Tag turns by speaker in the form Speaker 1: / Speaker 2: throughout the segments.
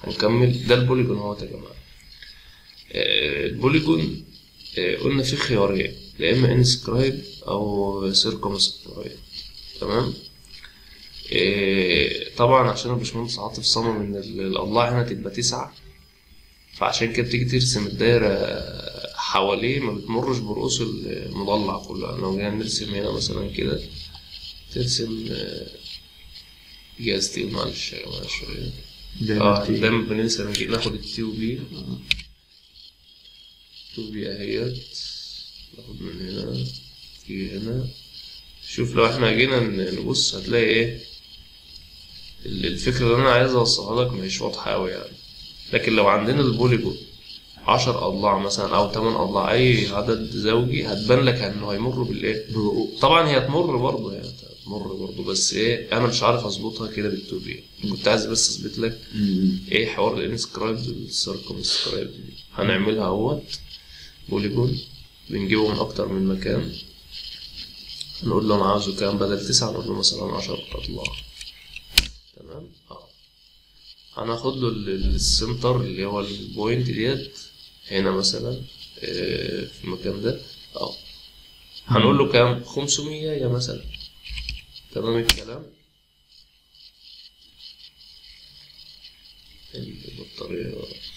Speaker 1: هنكمل ده البوليجون اهوت يا جماعه آه، البوليجون آه، قلنا فيه خيارين يا اما انسكرايب او سيركمسكرايب تمام آه، طبعا عشان الباشمهندس عاطف صمم ان ال- الاضلاع هنا تبقى تسعة فعشان كده بتيجي ترسم الدايرة حواليه ما بتمرش برؤوس المضلع كله لو جينا نرسم هنا مثلا كده ترسم آه، جهاز تقيل معلش يا جماعة شوية اه
Speaker 2: دايما
Speaker 1: دايما بننسى نجي- ناخد التي وبي تو بي اهيت ناخد من هنا تيجي هنا شوف لو احنا جينا ن- نبص هتلاقي ايه ال- الفكرة اللي انا عايز اوصلها لك مش واضحة اوي يعني لكن لو عندنا البوليجون عشر اضلاع مثلا او تمن اضلاع اي عدد زوجي هتبان لك انه هيمر بالايه
Speaker 2: بالرؤوس
Speaker 1: طبعا هي هتمر برضه يعني هتمر برضه بس ايه انا مش عارف اظبطها كده بالتوبي كنت عايز بس اثبت لك ايه حوار الانسكرايب والسيركمسكرايب دي هنعملها اهوت بوليجون بنجيبه من اكتر من مكان نقول له انا عاوزه كام بدل تسعة نقول له مثلا عشر اضلاع تمام اه هناخد له ال- ال- السنتر اللي هو البوينت ديت هنا مثلا آه، في المكان ده اه هنقول له كام 500 يا مثلا تمام الكلام البطارية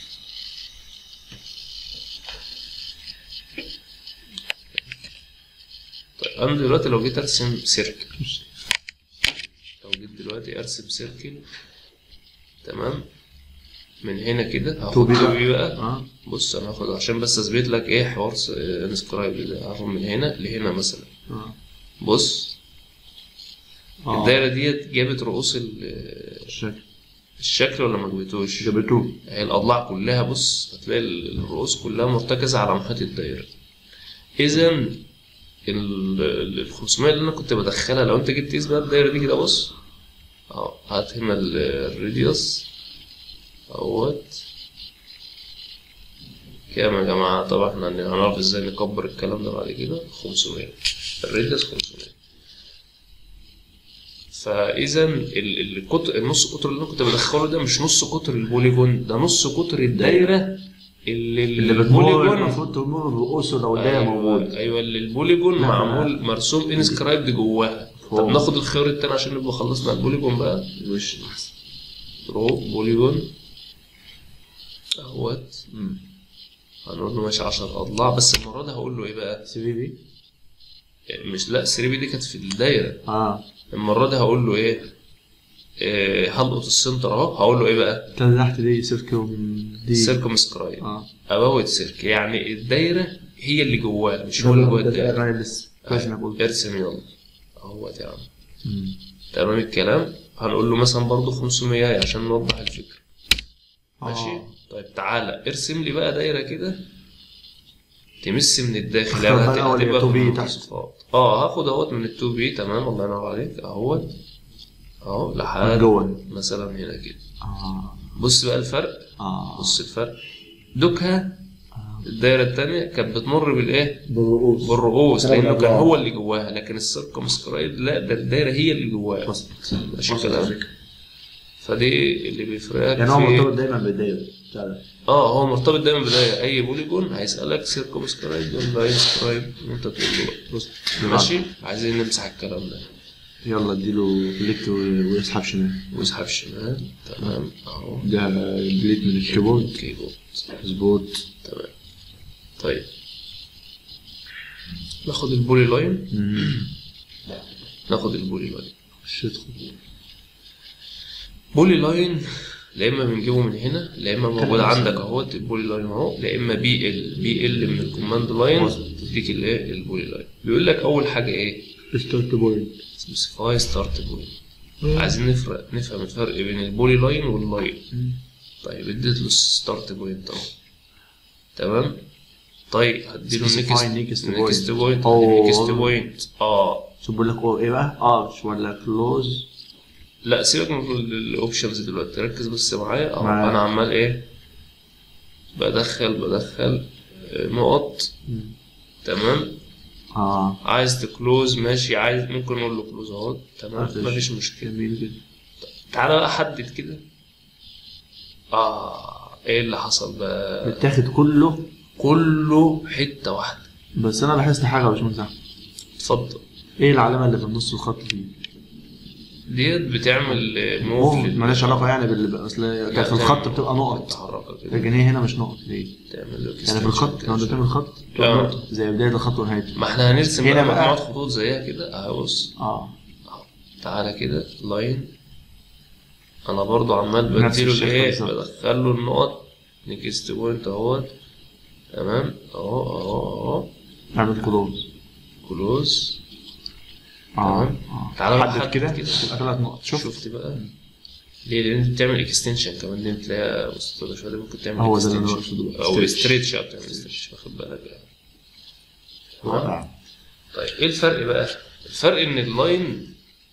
Speaker 1: طيب أنا دلوقتي لو جيت أرسم سيركل لو جيت دلوقتي أرسم سيركل تمام من هنا كده هاخد
Speaker 2: توبي بقى.
Speaker 1: توبي بقى
Speaker 2: اه
Speaker 1: بص أنا هاخد عشان بس أثبت لك إيه حوار انسكرايب ده هاخد من هنا لهنا مثلا
Speaker 2: اه
Speaker 1: بص
Speaker 2: آه.
Speaker 1: الدايرة ديت جابت رؤوس ال-
Speaker 2: الشكل
Speaker 1: الشكل ولا ما جابتوش؟
Speaker 2: جابتوه
Speaker 1: هي الأضلاع كلها بص هتلاقي ال- الرؤوس كلها مرتكزة على محيط الدايرة إذا ال ال 500 اللي أنا كنت بدخلها لو أنت جيت تقيس بقى الدايرة دي كده بص أهو هات هنا ال- الراديوس أهوت كام يا جماعة طبعا احنا هنعرف ازاي نكبر الكلام ده بعد كده 500 الراديوس 500 فاذا ال- ال- القطر النص قطر اللي انا كنت بدخله ده مش نص قطر البوليجون ده نص قطر الدايره اللي
Speaker 2: اللي بتمر المفروض تمر برؤوسه لو ده موجود
Speaker 1: ايوه ايوه اللي البوليجون
Speaker 2: لا،
Speaker 1: معمول مرسوم انسكرايبد جواها
Speaker 2: فوق.
Speaker 1: طب ناخد الخيار التاني عشان نبقى خلصنا البوليجون بقى
Speaker 2: وش
Speaker 1: رو بوليجون اهوت هنقول له ماشي 10 اضلاع بس المره دي هقول له ايه بقى
Speaker 2: سي في بي
Speaker 1: مش لا 3 بي دي كانت في الدايره
Speaker 2: اه
Speaker 1: المره دي هقول له ايه, إيه هلقط السنتر اهو هقول له ايه بقى
Speaker 2: كان تحت دي سيركل دي
Speaker 1: سيركم سكرايب
Speaker 2: اه
Speaker 1: ابوت سيرك يعني الدايره هي اللي جواها مش هو اللي جوه الدايره
Speaker 2: انا لسه كويس انك قلت
Speaker 1: ارسم يلا اهوت يا عم تمام الكلام هنقول له مثلا برضه 500 عشان نوضح الفكره ماشي
Speaker 2: آه.
Speaker 1: طيب تعالى ارسم لي بقى دايره كده تمس من الداخل
Speaker 2: اختار
Speaker 1: يعني
Speaker 2: بقى
Speaker 1: هت-
Speaker 2: الأول
Speaker 1: هتبقى
Speaker 2: ال 2B
Speaker 1: في
Speaker 2: تحت.
Speaker 1: المواصفات. اه هاخد اهوت من ال 2 بي تمام الله ينور عليك اهوت اهو
Speaker 2: من
Speaker 1: لحد
Speaker 2: جوه
Speaker 1: مثلا هنا كده
Speaker 2: اه
Speaker 1: بص بقى الفرق
Speaker 2: اه
Speaker 1: بص الفرق دوكها الدايره التانية كانت بتمر بالايه
Speaker 2: بالرؤوس
Speaker 1: بالرؤوس
Speaker 2: كلام
Speaker 1: لانه كان
Speaker 2: الله.
Speaker 1: هو اللي جواها لكن السيركم سكرايد لا ده الدايره هي اللي جواها
Speaker 2: وصل
Speaker 1: ماشي
Speaker 2: وصل
Speaker 1: كلام
Speaker 2: الفكرة.
Speaker 1: فدي اللي بيفرقك
Speaker 2: يعني هو
Speaker 1: في-
Speaker 2: مرتبط دايما بالدايره بتاع ده.
Speaker 1: اه هو مرتبط دايما بداية اي بوليجون هيسألك سيركم سكرايد ولا انسكرايد وانت تقول له بقى.
Speaker 2: بص
Speaker 1: ماشي عايزين نمسح الكلام ده
Speaker 2: يلا اديله كليك ويسحب شمال
Speaker 1: واسحب شمال تمام اهو
Speaker 2: ده ديليت من الكيبورد
Speaker 1: كيبورد
Speaker 2: مظبوط
Speaker 1: تمام طيب ناخد البولي لاين ناخد البولي لاين
Speaker 2: خش ادخل
Speaker 1: بولي لاين لا اما بنجيبه من هنا لا اما موجود عندك اهوت البولي لاين اهو لا اما بي ال بي ال من الكوماند لاين تديك الايه البولي لاين بيقول لك اول حاجه ايه
Speaker 2: ستارت بوينت
Speaker 1: سبيسيفاي ستارت بوينت عايزين نفرق نفهم الفرق بين البولي لاين واللاين طيب اديت له ستارت بوينت اهو تمام طيب هديله
Speaker 2: Specify
Speaker 1: نيكست
Speaker 2: next
Speaker 1: نيكست
Speaker 2: point.
Speaker 1: بوينت
Speaker 2: أوه.
Speaker 1: نيكست بوينت اه
Speaker 2: شو بقول لك هو ايه بقى؟ ارش ولا كلوز
Speaker 1: لا سيبك من الاوبشنز دلوقتي ركز بس معايا اه
Speaker 2: معاك.
Speaker 1: انا عمال ايه بدخل بدخل آه، نقط تمام
Speaker 2: اه
Speaker 1: عايز تكلوز ماشي عايز ممكن نقول له كلوز اهو تمام
Speaker 2: مفيش.
Speaker 1: مفيش مشكله
Speaker 2: جميل جدا
Speaker 1: تعالى بقى حدد كده اه ايه اللي حصل بقى
Speaker 2: بيتاخد كله
Speaker 1: كله حته واحده
Speaker 2: بس انا لاحظت حاجه يا باشمهندس احمد
Speaker 1: اتفضل
Speaker 2: ايه العلامه اللي في النص الخط دي؟
Speaker 1: ديت بتعمل
Speaker 2: موف
Speaker 1: موف
Speaker 2: مالهاش علاقه يعني بال اصل كانت في الخط بتبقى نقط
Speaker 1: متحركه كده
Speaker 2: لكن هي هنا مش نقط ليه؟
Speaker 1: تعمل له
Speaker 2: يعني في الخط لو انت بتعمل خط تبقى
Speaker 1: آه.
Speaker 2: نقطة، زي بدايه الخط ونهايته
Speaker 1: ما احنا هنرسم
Speaker 2: هنا
Speaker 1: بقى
Speaker 2: بقى-
Speaker 1: مجموعه خطوط زيها كده اهو بص
Speaker 2: اه
Speaker 1: أهو. تعالى كده لاين انا برضو عمال
Speaker 2: نفس
Speaker 1: بديله
Speaker 2: الشكل
Speaker 1: الايه
Speaker 2: بالظبط.
Speaker 1: بدخل له النقط نيكست بوينت اهوت تمام اهو اهو اهو
Speaker 2: اعمل كلوز
Speaker 1: كلوز
Speaker 2: اه
Speaker 1: تمام.
Speaker 2: اه
Speaker 1: تعالى بقى
Speaker 2: حدد
Speaker 1: حدد
Speaker 2: كده
Speaker 1: كده.
Speaker 2: تبقى ثلاث نقط شوف
Speaker 1: شفت بقى ليه لان انت بتعمل اكستنشن كمان دي بتلاقيها مستطيله شويه دي ممكن تعمل
Speaker 2: هو ده اللي انا
Speaker 1: extension.
Speaker 2: اقصده بقى.
Speaker 1: او
Speaker 2: stretch.
Speaker 1: ستريتش بتعمل ستريتش واخد بالك يعني. تمام
Speaker 2: رائع
Speaker 1: طيب ايه الفرق بقى؟ الفرق ان اللاين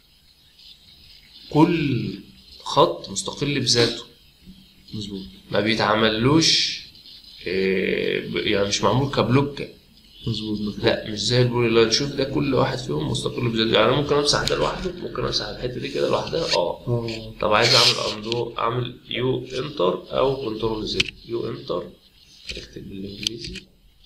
Speaker 1: كل خط مستقل بذاته
Speaker 2: مظبوط
Speaker 1: ما بيتعملوش إيه، ب- يعني مش معمول كبلوكة
Speaker 2: مظبوط مظبوط
Speaker 1: لا مش زي البولي لاين شوف ده كل واحد فيهم مستقل بذاته يعني انا ممكن امسح ده لوحده ممكن امسح الحته دي كده لوحدها اه
Speaker 2: اه
Speaker 1: طب عايز اعمل اندو اعمل يو انتر او كنترول زد يو انتر اكتب بالانجليزي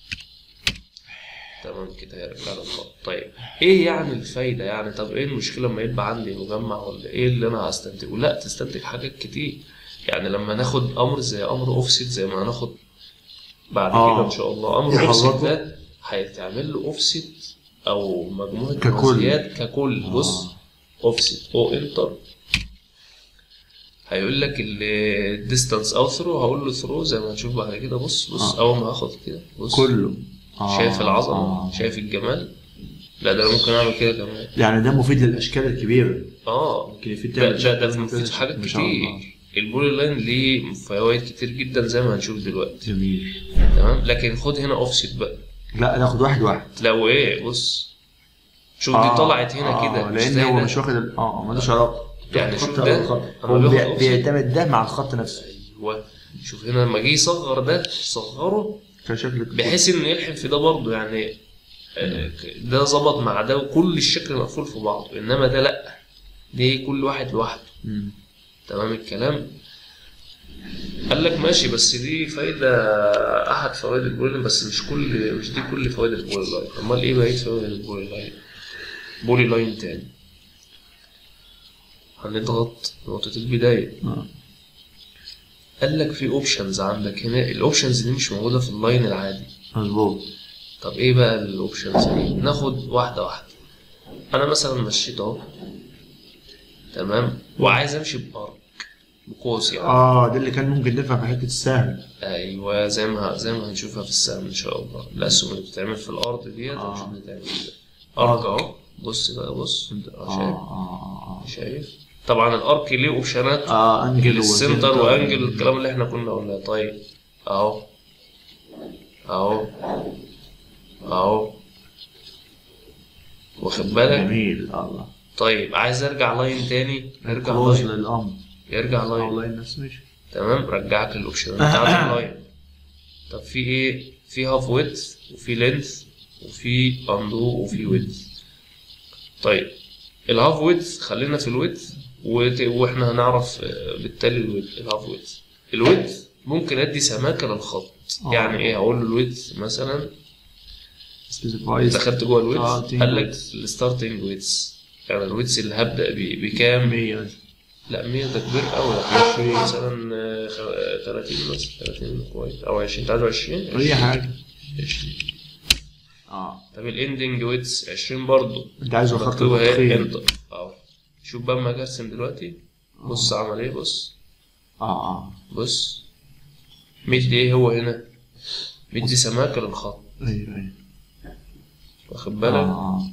Speaker 1: تمام كده هيرجع للخط طيب ايه يعني الفايده يعني طب ايه المشكله لما يبقى عندي مجمع ولا ايه اللي انا هستنتجه لا تستنتج حاجات كتير يعني لما ناخد امر زي امر اوفست زي ما هناخد بعد
Speaker 2: آه.
Speaker 1: كده ان شاء الله امر
Speaker 2: يحركه.
Speaker 1: اوفست ده هيتعمل له اوفست او مجموعه
Speaker 2: ككل.
Speaker 1: مرضيات ككل بص
Speaker 2: آه.
Speaker 1: اوفست او انتر هيقول لك الديستانس او ثرو هقول له ثرو زي ما هنشوف بعد كده بص بص
Speaker 2: آه.
Speaker 1: اول ما هاخد كده بص
Speaker 2: كله آه.
Speaker 1: شايف العظمه
Speaker 2: آه.
Speaker 1: شايف الجمال لا ده انا ممكن اعمل كده كمان
Speaker 2: يعني ده مفيد للاشكال الكبيره
Speaker 1: اه
Speaker 2: ممكن يفيد
Speaker 1: ده
Speaker 2: تعمل
Speaker 1: ده ده
Speaker 2: شكل
Speaker 1: مفيد في حاجات
Speaker 2: ما شاء الله.
Speaker 1: كتير البولي لاين ليه فوائد كتير جدا زي ما هنشوف دلوقتي
Speaker 2: جميل
Speaker 1: تمام لكن خد هنا اوفست بقى
Speaker 2: لا ناخد واحد واحد
Speaker 1: لو ايه بص شوف
Speaker 2: آه،
Speaker 1: دي طلعت هنا
Speaker 2: آه،
Speaker 1: كده مش
Speaker 2: لان
Speaker 1: زي
Speaker 2: هو
Speaker 1: ده.
Speaker 2: مش واخد ال- اه ملوش علاقه
Speaker 1: يعني
Speaker 2: خط
Speaker 1: شوف
Speaker 2: أو
Speaker 1: ده،
Speaker 2: خط.
Speaker 1: أنا
Speaker 2: هو
Speaker 1: باخد
Speaker 2: بي-
Speaker 1: أوفست.
Speaker 2: بيعتمد ده مع الخط نفسه
Speaker 1: ايوه شوف هنا لما جه يصغر ده صغره
Speaker 2: كشكل
Speaker 1: بحيث انه يلحم في ده برضه يعني آه، ده ظبط مع ده وكل الشكل مقفول في بعضه انما ده لا دي كل واحد لوحده
Speaker 2: مم.
Speaker 1: تمام الكلام قال لك ماشي بس دي فايدة أحد فوائد البولي بس مش كل مش دي كل فوائد البولي لاين أمال إيه بقية فوائد البولي لاين؟ بولي لاين تاني هنضغط نقطة البداية
Speaker 2: آه.
Speaker 1: قال لك في اوبشنز عندك هنا الاوبشنز دي مش موجودة في اللاين العادي
Speaker 2: مظبوط
Speaker 1: طب ايه بقى الاوبشنز دي ناخد واحده واحده انا مثلا مشيت اهو تمام وعايز امشي بارك بقوس يعني
Speaker 2: اه دي اللي كان ممكن نفهم في حته السهم
Speaker 1: ايوه زي ما زي ما هنشوفها في السهم ان شاء الله الاسهم اللي بتتعمل في الارض ديت
Speaker 2: آه.
Speaker 1: هنشوف بتتعمل ازاي ارك اهو بص بقى بص
Speaker 2: اه
Speaker 1: اه شايف
Speaker 2: اه اه
Speaker 1: شايف طبعا الارك ليه اوبشنات
Speaker 2: اه انجل
Speaker 1: السنتر
Speaker 2: وسنتر.
Speaker 1: وانجل الكلام اللي احنا كنا قلناه طيب اهو اهو اهو واخد بالك
Speaker 2: جميل الله
Speaker 1: طيب عايز ارجع لاين تاني ارجع
Speaker 2: كلوز
Speaker 1: لاين
Speaker 2: للامر
Speaker 1: يرجع لاين
Speaker 2: والله الناس ماشي
Speaker 1: تمام رجعك للاوبشن بتاعت اللاين طب في ايه في هاف ويدث وفي لينث وفي اندو وفي ويدث طيب الهاف ويدث خلينا في الويدث وت- واحنا هنعرف آه، بالتالي الويدث الهاف ويدث الويدث ممكن ادي سماكه للخط
Speaker 2: آه.
Speaker 1: يعني ايه هقول له الويدث مثلا
Speaker 2: سبيسيفايز
Speaker 1: دخلت جوه الويدث
Speaker 2: Starting
Speaker 1: قال لك
Speaker 2: width.
Speaker 1: الستارتنج ويدث يعني الويدث اللي هبدا بيه بكام
Speaker 2: 100
Speaker 1: لا 100 ده كبير قوي لا مثلا آه، خ- آه، 30 مثلا 30 كويس او 20 انت عايزه 20
Speaker 2: اي حاجه
Speaker 1: 20
Speaker 2: اه
Speaker 1: طب الاندنج ويتس 20 برضه
Speaker 2: انت عايزه خط
Speaker 1: مكتوب اهي
Speaker 2: تخين
Speaker 1: انت اهو شوف بقى اما اجي ارسم دلوقتي بص عمل ايه بص
Speaker 2: اه اه
Speaker 1: بص مدي ايه هو هنا مدي سماكه للخط
Speaker 2: ايوه ايوه
Speaker 1: واخد
Speaker 2: اه
Speaker 1: بالك
Speaker 2: اه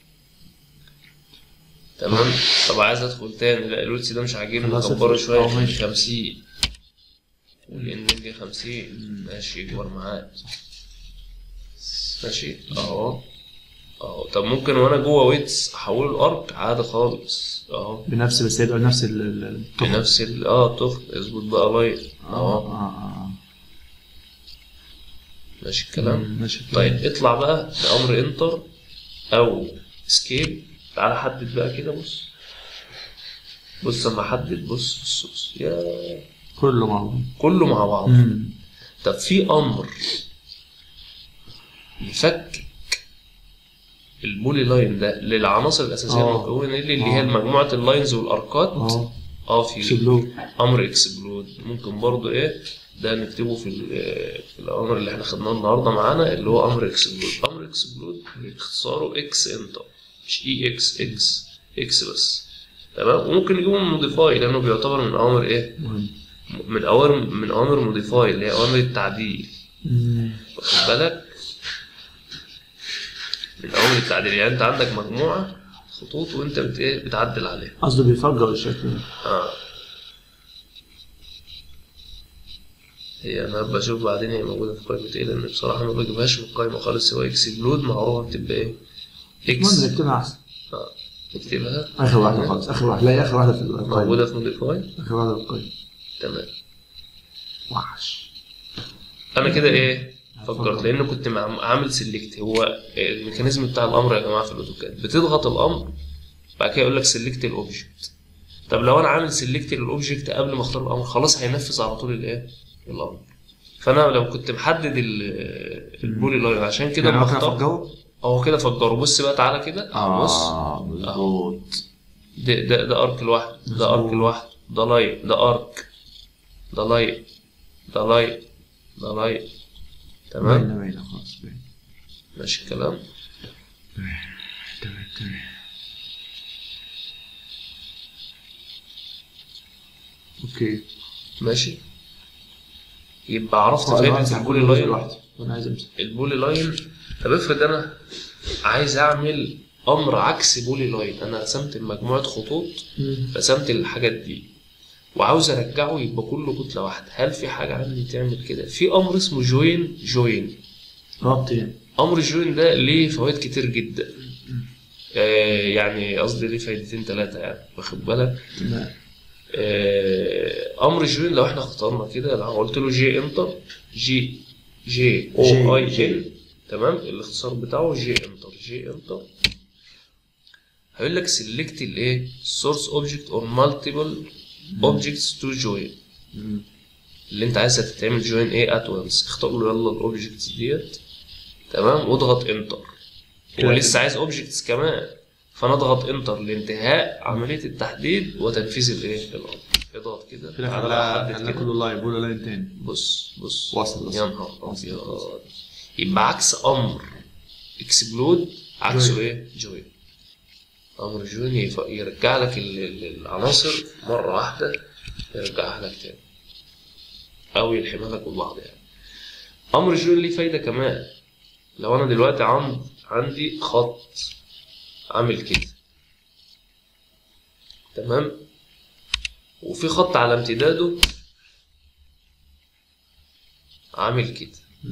Speaker 1: تمام طب عايز ادخل تاني لا الويتس ده مش عاجبني
Speaker 2: خلاص
Speaker 1: كبره
Speaker 2: افرض.
Speaker 1: شويه
Speaker 2: اه ماشي.
Speaker 1: 50 والاندنج 50 ماشي يكبر معاك ماشي اهو اهو طب ممكن وانا جوه ويتس احوله الارك عادي خالص اهو
Speaker 2: بنفس بس يبقى نفس ال ال- التخن.
Speaker 1: بنفس ال اه التخن اظبط بقى لاين
Speaker 2: اه
Speaker 1: اهو
Speaker 2: اه اه
Speaker 1: ماشي الكلام
Speaker 2: مم، ماشي الكلام.
Speaker 1: طيب اطلع بقى بامر انتر او اسكيب تعالى حدد بقى كده بص بص اما احدد بص بص بص يا
Speaker 2: كله مع بعض
Speaker 1: كله مع بعض
Speaker 2: مم.
Speaker 1: طب في امر يفكك البولي لاين ده للعناصر الاساسيه
Speaker 2: آه.
Speaker 1: المكونه اللي, اللي
Speaker 2: آه.
Speaker 1: هي مجموعه اللاينز والاركات
Speaker 2: اه
Speaker 1: اه في
Speaker 2: اكسبلود
Speaker 1: امر اكسبلود ممكن برضو ايه ده نكتبه في ال- في الامر اللي احنا خدناه النهارده معانا اللي هو امر اكسبلود امر اكسبلود اختصاره اكس انتر مش اي اكس اكس اكس بس تمام وممكن نجيبه من موديفاي لانه بيعتبر من اوامر ايه
Speaker 2: مهم
Speaker 1: من اوامر من اوامر موديفاي اللي هي اوامر التعديل
Speaker 2: مم.
Speaker 1: واخد بالك من اوامر التعديل يعني انت عندك مجموعه خطوط وانت بت ايه بتعدل عليها
Speaker 2: قصده بيفجر الشكل ده
Speaker 1: اه هي انا بشوف بعدين هي موجوده في قائمه ايه لان بصراحه ما بجيبهاش من القائمه خالص هو اكسبلود معروفه بتبقى ايه اكس
Speaker 2: المهم نكتبها احسن
Speaker 1: اه نكتبها
Speaker 2: اخر واحده خالص اخر واحده لا هي اخر واحده في القائمه
Speaker 1: موجوده في موديفاي
Speaker 2: اخر واحده في القائمه
Speaker 1: تمام
Speaker 2: وحش
Speaker 1: انا كده ايه فكرت لان كنت مع- عامل سيلكت هو الميكانيزم بتاع الامر يا جماعه في الاوتوكاد بتضغط الامر بعد كده يقول لك سيلكت الاوبجكت طب لو انا عامل سيلكت للاوبجكت قبل ما اختار الامر خلاص هينفذ على طول الايه الامر فانا لو كنت محدد ال- البولي لاين عشان كده
Speaker 2: يعني
Speaker 1: لما
Speaker 2: ممكن
Speaker 1: اختار
Speaker 2: افجره
Speaker 1: هو كده فجره بص بقى تعالى كده بص
Speaker 2: اه مظبوط
Speaker 1: ده ده, ده ارك لوحده ده ارك
Speaker 2: مظبوط.
Speaker 1: لوحده ده لاين ده ارك ده لاين ده لاين ده لاين تمام
Speaker 2: باينه باينه خلاص باينه
Speaker 1: ماشي الكلام
Speaker 2: تمام تمام اوكي
Speaker 1: ماشي يبقى عرفت
Speaker 2: هو
Speaker 1: فايدة
Speaker 2: امسح
Speaker 1: البولي
Speaker 2: كل جزء
Speaker 1: لاين
Speaker 2: لوحده وانا عايز امسح
Speaker 1: البولي لاين طب افرض انا عايز اعمل امر عكس بولي لاين انا رسمت مجموعة خطوط رسمت الحاجات دي وعاوز ارجعه يبقى كله كتلة واحدة هل في حاجة عندي تعمل كده في امر اسمه جوين جوين
Speaker 2: ربط يعني
Speaker 1: امر الجوين ده ليه فوائد كتير جدا آه يعني قصدي ليه فايدتين ثلاثة يعني واخد بالك
Speaker 2: تمام
Speaker 1: آه، امر جوين لو احنا اخترنا كده لو قلت له جي انتر جي جي او اي
Speaker 2: جي.
Speaker 1: ان تمام الاختصار بتاعه جي انتر جي انتر هيقول لك سيلكت الايه سورس اوبجكت اور مالتيبل اوبجكتس تو جوين
Speaker 2: مم.
Speaker 1: اللي انت عايزها تتعمل جوين ايه ات وانس اختار له يلا الاوبجكتس ديت تمام واضغط انتر هو
Speaker 2: كده.
Speaker 1: لسه عايز اوبجكتس كمان فانا اضغط انتر لانتهاء عمليه التحديد وتنفيذ الايه الامر اضغط كده
Speaker 2: كده
Speaker 1: تعالى
Speaker 2: خلاها
Speaker 1: حدد
Speaker 2: خلاها
Speaker 1: كده.
Speaker 2: كله لاين بولا لاين تاني
Speaker 1: بص بص
Speaker 2: وصل، وصل.
Speaker 1: يا نهار ابيض يبقى عكس امر اكسبلود عكسه
Speaker 2: جوين.
Speaker 1: ايه؟ جوين امر جوين يف- يرجع لك ال- ال- العناصر مره واحده يرجعها لك تاني او يلحمها لك ببعض يعني امر جوين ليه فايده كمان لو انا دلوقتي عند عندي خط عامل كده تمام وفي خط على امتداده عامل كده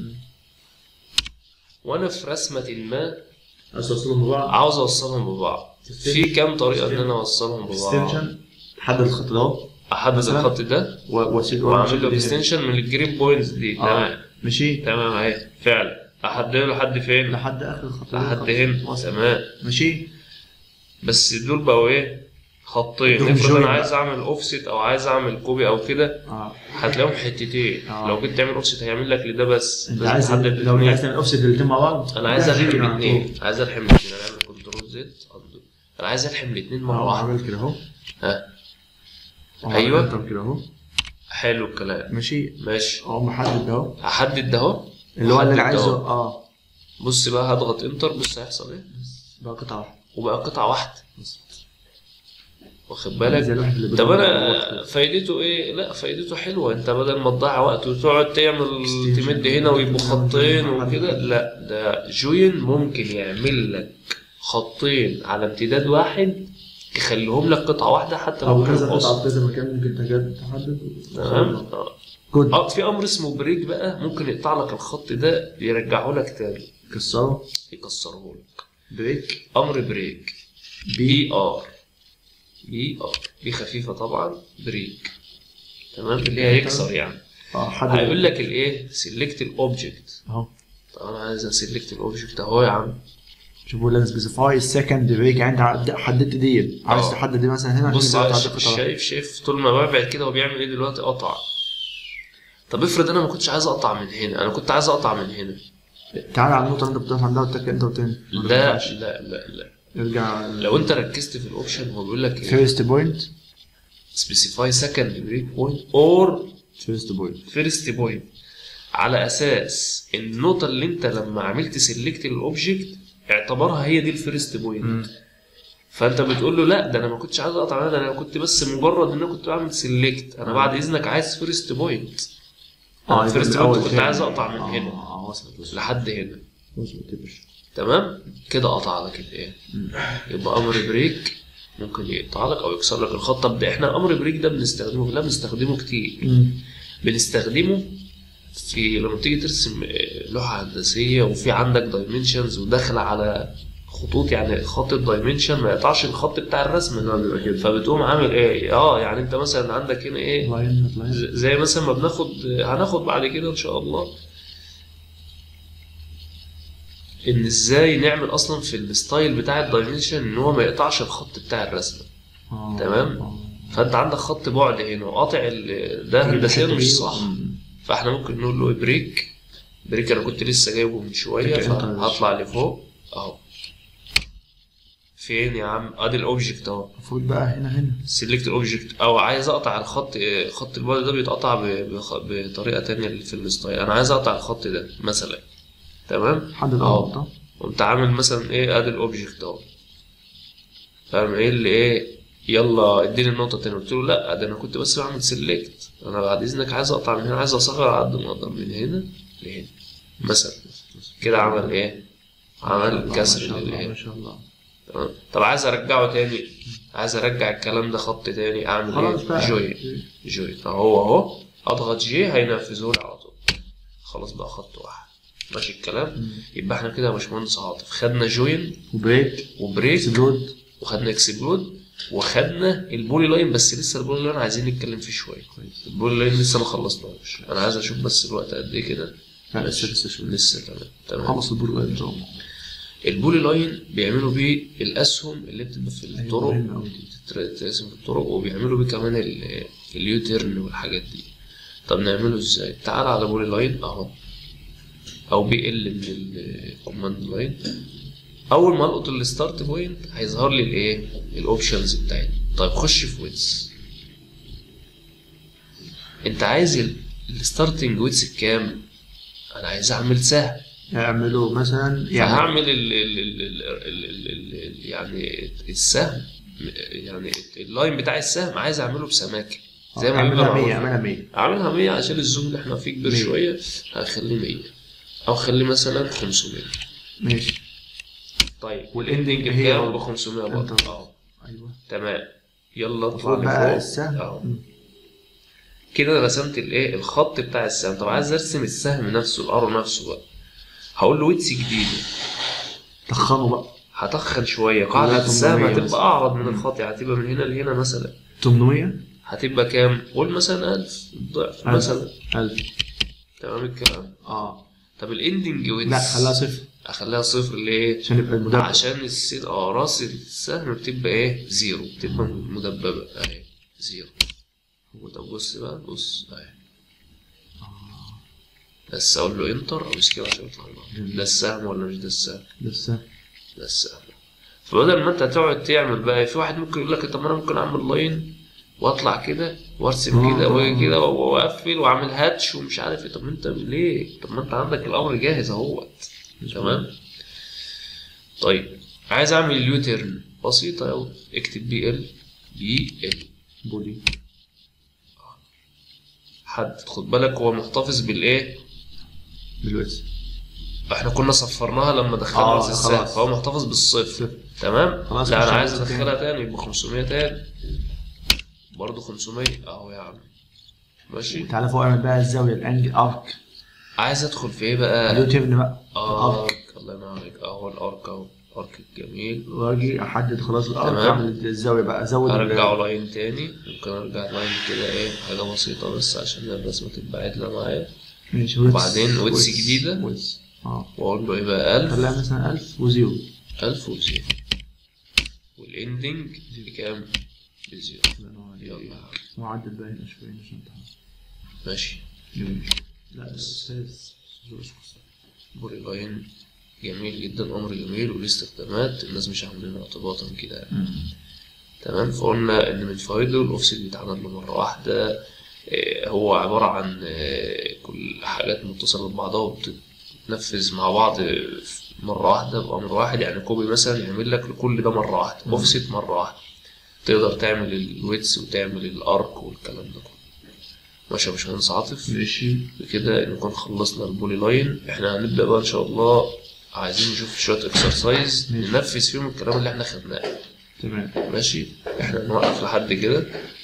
Speaker 1: وانا في رسمة ما
Speaker 2: عايز توصلهم ببعض
Speaker 1: عاوز اوصلهم ببعض في كام طريقة ان انا اوصلهم ببعض
Speaker 2: اكستنشن تحدد الخط ده اهو
Speaker 1: احدد
Speaker 2: مثلاً.
Speaker 1: الخط ده
Speaker 2: و- واسيب
Speaker 1: واعمل له اكستنشن من الجرين بوينتس دي تمام
Speaker 2: اه ماشي
Speaker 1: تمام اهي فعلا احدد له لحد فين
Speaker 2: لحد اخر الخط ده
Speaker 1: لحد
Speaker 2: خلاص.
Speaker 1: هنا
Speaker 2: وصل.
Speaker 1: تمام
Speaker 2: ماشي
Speaker 1: بس دول بقوا ايه خطين
Speaker 2: دول
Speaker 1: افرض
Speaker 2: join
Speaker 1: انا
Speaker 2: بقى.
Speaker 1: عايز اعمل اوفست او عايز اعمل كوبي او كده
Speaker 2: اه
Speaker 1: هتلاقيهم حتتين
Speaker 2: آه.
Speaker 1: لو جيت تعمل اوفست هيعمل لك لده بس
Speaker 2: انت
Speaker 1: لازم
Speaker 2: عايز
Speaker 1: تحدد
Speaker 2: لو انت
Speaker 1: الاتنين.
Speaker 2: عايز تعمل اوفست الاثنين مع بعض
Speaker 1: انا عايز
Speaker 2: ده
Speaker 1: الحم
Speaker 2: جي على
Speaker 1: الاثنين
Speaker 2: طول.
Speaker 1: عايز الحم الاثنين انا اعمل كنترول زد انا عايز الحم الاثنين مره
Speaker 2: اه
Speaker 1: واحده
Speaker 2: عامل كده اهو
Speaker 1: ها
Speaker 2: اه،
Speaker 1: أيوة.
Speaker 2: انتر كده اهو
Speaker 1: حلو الكلام
Speaker 2: ماشي
Speaker 1: ماشي
Speaker 2: اه محدد ده اهو
Speaker 1: هحدد ده اهو
Speaker 2: اللي هو اللي انا
Speaker 1: محدد ده
Speaker 2: عايزه
Speaker 1: أهو.
Speaker 2: اه
Speaker 1: بص بقى هضغط انتر بص هيحصل ايه
Speaker 2: بقى قطعه واحده
Speaker 1: وبقى قطعه واحده واخد
Speaker 2: زي
Speaker 1: بالك
Speaker 2: الواحد اللي
Speaker 1: طب
Speaker 2: بيدور
Speaker 1: انا
Speaker 2: على الوقت.
Speaker 1: فايدته ايه لا فايدته حلوه انت بدل ما تضيع وقت وتقعد تعمل
Speaker 2: Extension.
Speaker 1: تمد هنا ويبقوا خطين
Speaker 2: محدد.
Speaker 1: وكده لا ده جوين ممكن يعمل لك خطين على امتداد واحد يخليهم لك قطعه واحده حتى لو
Speaker 2: او
Speaker 1: كانوا
Speaker 2: كذا
Speaker 1: قص.
Speaker 2: قطعه في كذا مكان ممكن تجد تحدد
Speaker 1: تمام آه.
Speaker 2: جود
Speaker 1: اه في امر اسمه بريك بقى ممكن يقطع لك الخط ده يرجعه لك تاني
Speaker 2: كسره
Speaker 1: يكسره لك
Speaker 2: بريك
Speaker 1: امر بريك
Speaker 2: بي
Speaker 1: بي ار بي ار بي خفيفه طبعا بريك تمام اللي هي يكسر يعني
Speaker 2: اه حد
Speaker 1: هيقول لك الايه سيلكت الاوبجكت
Speaker 2: اهو
Speaker 1: طب انا عايز اسيلكت الاوبجكت اهو يا عم
Speaker 2: شوفوا لازم سبيسيفاي السكند بريك يعني انت حددت دي عايز
Speaker 1: اه.
Speaker 2: تحدد دي مثلا هنا عشان
Speaker 1: بص
Speaker 2: يبقى
Speaker 1: على
Speaker 2: تعدي
Speaker 1: ش-
Speaker 2: قطعة.
Speaker 1: شايف شايف طول ما ببعد كده هو بيعمل ايه دلوقتي قطع طب افرض انا ما كنتش عايز اقطع من هنا انا كنت عايز اقطع من هنا
Speaker 2: تعال على النقطة اللي انت بتقف عندها وتك انت وتاني ما
Speaker 1: لا
Speaker 2: ينفعش.
Speaker 1: لا لا لا
Speaker 2: ارجع
Speaker 1: لو انت ركزت في الاوبشن هو بيقول لك ايه
Speaker 2: فيرست بوينت
Speaker 1: specify second break point or
Speaker 2: فيرست بوينت
Speaker 1: first point على اساس النقطة اللي انت لما عملت سيلكت للاوبجكت اعتبرها هي دي الفيرست بوينت فانت بتقول له لا ده انا ما كنتش عايز اقطع منها ده انا كنت بس مجرد ان انا كنت بعمل سيلكت انا بعد اذنك عايز فيرست بوينت اه فيرست بوينت كنت عايز اقطع من هنا
Speaker 2: اه وصلت وصلت
Speaker 1: لحد هنا
Speaker 2: وصلت يا باشا
Speaker 1: تمام كده قطع لك الايه يبقى امر بريك ممكن يقطع لك او يكسر لك الخط طب ده احنا امر بريك ده بنستخدمه لا بنستخدمه كتير بنستخدمه في لما تيجي ترسم آه، لوحة هندسية وفي عندك دايمنشنز وداخلة على خطوط يعني خط الدايمنشن ما يقطعش الخط بتاع الرسم
Speaker 2: لا بيبقى كده
Speaker 1: فبتقوم عامل ايه اه يعني انت مثلا عندك هنا ايه
Speaker 2: لاين لاين
Speaker 1: ز- زي مثلا ما بناخد هناخد بعد كده ان شاء الله ان ازاي نعمل اصلا في الستايل بتاع الدايمنشن ان هو ما يقطعش الخط بتاع الرسمه
Speaker 2: آه.
Speaker 1: تمام.
Speaker 2: آه.
Speaker 1: فانت عندك خط بعد هنا وقاطع ال- ده هندسيا مش صح
Speaker 2: مم.
Speaker 1: فاحنا ممكن نقول له بريك بريك انا كنت لسه جايبه من شويه
Speaker 2: بريك انت
Speaker 1: فهطلع لفوق اهو فين يا عم ادي الاوبجكت اهو
Speaker 2: المفروض بقى هنا هنا
Speaker 1: سيلكت الاوبجكت او عايز اقطع الخط آه، خط البعد ده بيتقطع ب- بخ- بطريقه تانية في الستايل انا عايز اقطع الخط ده مثلا تمام
Speaker 2: حدد
Speaker 1: أهو.
Speaker 2: النقطة
Speaker 1: قمت عامل مثلا ايه ادي الاوبجكت اهو فاهم ايه اللي ايه يلا اديني النقطه تاني قلت له لا ده انا كنت بس بعمل سيلكت انا بعد اذنك عايز اقطع من هنا عايز اصغر على قد ما اقدر من هنا لهنا مثلا كده عمل ايه عمل
Speaker 2: ما
Speaker 1: كسر
Speaker 2: شاء الله ما
Speaker 1: للهنا
Speaker 2: شاء الله
Speaker 1: تمام طب عايز ارجعه تاني عايز ارجع الكلام ده خط تاني اعمل
Speaker 2: خلاص
Speaker 1: ايه
Speaker 2: بقى
Speaker 1: جوين جوين اهو اهو اضغط جي هينفذه لي على طول خلاص بقى خط واحد ماشي الكلام يبقى احنا كده يا باشمهندس عاطف خدنا جوين
Speaker 2: وبريك
Speaker 1: وبريك
Speaker 2: اكسبلود
Speaker 1: وخدنا اكسبلود وخدنا البولي لاين بس لسه البولي لاين عايزين نتكلم فيه شويه البولي لاين لسه ما خلصناش انا عايز اشوف بس الوقت قد ايه كده
Speaker 2: لا لسه لسه شوية
Speaker 1: لسه تمام تمام
Speaker 2: خلص البول ان شاء الله
Speaker 1: البولي لاين بيعملوا بيه الاسهم اللي بتبقى في
Speaker 2: أيوة،
Speaker 1: الطرق
Speaker 2: مهمة أوي دي.
Speaker 1: تترسم في الطرق وبيعملوا بيه كمان ال- اليوتيرن والحاجات دي طب نعمله ازاي تعال على بولي لاين اهو او بي ال من الكوماند لاين اول ما القط الستارت بوينت هيظهر لي الايه الاوبشنز بتاعتي طيب خش في ويتس انت عايز الستارتنج ويتس بكام انا عايز اعمل سهم
Speaker 2: يعملوا مثلا
Speaker 1: يعني
Speaker 2: يعني
Speaker 1: هعمل ال ال ال ال ال ال ال ال يعني السهم يعني اللاين بتاع السهم عايز اعمله بسماكه زي ما بيبقى
Speaker 2: اعملها 100
Speaker 1: معروف.
Speaker 2: اعملها 100
Speaker 1: اعملها 100 عشان الزوم اللي احنا فيه كبير
Speaker 2: مية.
Speaker 1: شويه هخليه 100 او خليه مثلا 500
Speaker 2: ماشي
Speaker 1: طيب
Speaker 2: والاندنج
Speaker 1: هي
Speaker 2: هي
Speaker 1: ب 500 برضه
Speaker 2: انت-
Speaker 1: اهو
Speaker 2: ايوه
Speaker 1: تمام يلا اطلع
Speaker 2: المفروض بقى
Speaker 1: لفوق
Speaker 2: السهم
Speaker 1: اهو
Speaker 2: مم.
Speaker 1: كده انا رسمت الايه الخط بتاع السهم طب عايز ارسم السهم نفسه الارو نفسه بقى هقول له ويتس جديده
Speaker 2: طخنوا بقى
Speaker 1: هتخن شويه
Speaker 2: لا،
Speaker 1: قاعده السهم
Speaker 2: 800
Speaker 1: هتبقى
Speaker 2: مثلا.
Speaker 1: اعرض من الخط يعني هتبقى من هنا لهنا مثلا
Speaker 2: 800
Speaker 1: هتبقى كام؟ قول مثلا 1000 ضعف
Speaker 2: ألف.
Speaker 1: مثلا
Speaker 2: 1000
Speaker 1: تمام الكلام؟
Speaker 2: اه
Speaker 1: طب الاندنج ويتس
Speaker 2: لا خلاها صفر
Speaker 1: اخليها صفر ليه؟
Speaker 2: عشان يبقى المدبر
Speaker 1: عشان السين اه راس السهم بتبقى ايه؟ زيرو بتبقى مدببه اهي زيرو طب بص بقى بص اهي بس اقول له انتر او اسكيب عشان يطلع لنا. ده السهم ولا مش ده السهم؟
Speaker 2: لسه
Speaker 1: ده السهم فبدل ما انت تقعد تعمل بقى في واحد ممكن يقول لك طب ما انا ممكن اعمل لاين واطلع كده وارسم كده
Speaker 2: آه.
Speaker 1: واجي كده واقفل واعمل هاتش ومش عارف ايه طب ما انت ليه؟ طب ما انت عندك الامر جاهز اهوت تمام طيب عايز اعمل اليوتيرن بسيطه قوي اكتب بي ال بي ال
Speaker 2: بولي
Speaker 1: حد خد بالك هو محتفظ بالايه
Speaker 2: دلوقتي
Speaker 1: احنا كنا صفرناها لما دخلنا
Speaker 2: آه،
Speaker 1: راس السهم
Speaker 2: خلاص.
Speaker 1: فهو محتفظ بالصفر
Speaker 2: صفر.
Speaker 1: تمام
Speaker 2: خلاص
Speaker 1: لا انا
Speaker 2: مش
Speaker 1: عايز
Speaker 2: هنحسب تاني.
Speaker 1: ادخلها تاني يبقى 500 تاني برضه 500 اهو يا عم ماشي
Speaker 2: تعالى فوق اعمل بقى الزاويه الانجل ارك
Speaker 1: عايز ادخل في ايه بقى
Speaker 2: اليوتيرن بقى
Speaker 1: ارك
Speaker 2: ارك
Speaker 1: الله ينور عليك اهو الارك اهو ارك الجميل
Speaker 2: واجي احدد خلاص الارك
Speaker 1: تمام.
Speaker 2: اعمل الزاويه بقى ازود ال-
Speaker 1: ارجعه لاين تاني ممكن ارجع لاين كده ايه حاجه بسيطه بس عشان الرسمه تبقى عدله معايا
Speaker 2: ماشي ويتس
Speaker 1: وبعدين ويتس جديدة.
Speaker 2: ويتس اه
Speaker 1: واقول له ايه بقى 1000
Speaker 2: خليها مثلا 1000 وزيرو
Speaker 1: 1000 وزيرو والاندنج بكام؟ بزيرو يلا يا عم.
Speaker 2: وعدل بقى هنا شويه عشان تعرف.
Speaker 1: ماشي
Speaker 2: جميل لا بس
Speaker 1: بولي لاين جميل جدا امر جميل وليه استخدامات الناس مش عاملينها اعتباطا كده يعني. تمام فقلنا ان من فوائده الاوفست بيتعمل له مره واحده آه، هو عباره عن آه، كل حاجات متصله ببعضها وبتتنفذ مع بعض مره واحده بامر واحد يعني كوبي مثلا يعمل لك لكل ده مره واحده اوفست مره واحده تقدر تعمل الويتس وتعمل الارك والكلام ده كله ماشي يا باشمهندس عاطف
Speaker 2: ماشي
Speaker 1: بكده نكون خلصنا البولي لاين احنا هنبدا بقى ان شاء الله عايزين نشوف شويه اكسرسايز
Speaker 2: ماشي.
Speaker 1: ننفذ فيهم الكلام اللي احنا خدناه
Speaker 2: تمام
Speaker 1: ماشي احنا نوقف لحد كده